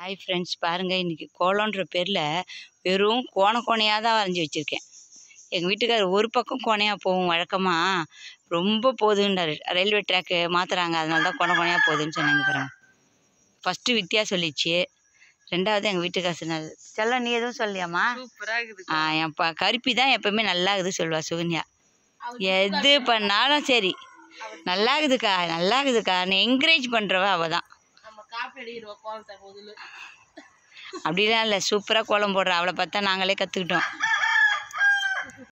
hi friends பாருங்கள் இன்றைக்கி கோலன்ற பேரில் வெறும் கோண கோணையாக தான் வரைஞ்சி வச்சுருக்கேன் எங்கள் வீட்டுக்காரர் ஒரு பக்கம் கோணையாக போகும் வழக்கமாக ரொம்ப போகுதுன்றாரு ரயில்வே ட்ராக்கு மாற்றுறாங்க அதனால தான் கோண கோணையாக போகுதுன்னு சொன்னாங்க பாருங்க ஃபஸ்ட்டு வித்யா சொல்லிச்சு ரெண்டாவது எங்கள் வீட்டுக்காரர் சொன்னார் செல்லம் நீ எதுவும் சொல்லியாம்மா சூப்பரா இருக்குது ஆ என் ப கருப்பி தான் எப்பவுமே நல்லா இருக்குது சொல்லுவா சுகன்யா எது பண்ணாலும் சரி நல்லா இருக்குதுக்கா நல்லா இருக்குதுக்கா நீ என்கரேஜ் பண்ணுறவ அவள் தான் நம்ம காப்பி அடிக்கிறோம் கோலத்தை முதல்ல அப்படிலாம் இல்லை சூப்பராக கோலம் போடுறா அவளை பார்த்தா நாங்களே கற்றுக்கிட்டோம்